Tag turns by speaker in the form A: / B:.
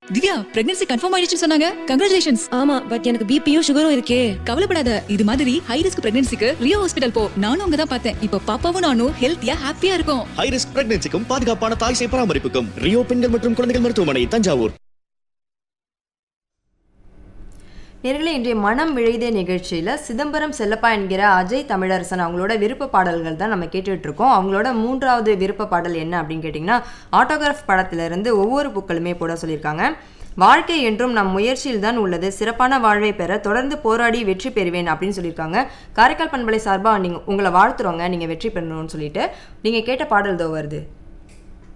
A: Divya pregnancy confirm ஆயிடுச்சு சொன்னாங்க congratulations
B: ஆமா பட் எனக்கு பிபியும் சுகரும் இருக்கே
A: கவலைப்படாத இது மாதிரி ஹை ரிஸ்க் பிரெக்னன்சிக்கு ரியோ ஹாஸ்பிடல் போ நானும் அங்க தான் பார்த்தேன் இப்போ பாப்பாவும் நானும் ஹெல்த்தியா ஹாப்பியா இருக்கும்
C: ஹை ரிஸ்க் பிரெக்னன்சிக்கும் பாதுகாப்பான தாய் சேய் பராமரிப்புக்கும் ரியோ பெண்கள் மற்றும் குழந்தைகள் மருத்துவமனை தஞ்சாவூர்
D: நேர்களே இன்றைய மனம் விழைதே நிகழ்ச்சியில் சிதம்பரம் செல்லப்பா என்கிற அஜய் தமிழரசன் அவங்களோட விருப்ப பாடல்கள் தான் நம்ம கேட்டுட்டு இருக்கோம் அவங்களோட மூன்றாவது விருப்ப பாடல் என்ன அப்படின்னு கேட்டிங்கன்னா ஆட்டோகிராஃப் படத்திலிருந்து ஒவ்வொரு பூக்களுமே போட சொல்லியிருக்காங்க வாழ்க்கை என்றும் நம் முயற்சியில் தான் உள்ளது சிறப்பான வாழ்வை பெற தொடர்ந்து போராடி வெற்றி பெறுவேன் அப்படின்னு சொல்லியிருக்காங்க காரைக்கால் பண்பலை சார்பாக நீங்கள் உங்களை வாழ்த்துறோங்க நீங்கள் வெற்றி பெறணும்னு சொல்லிட்டு நீங்கள் கேட்ட பாடல் தோ வருது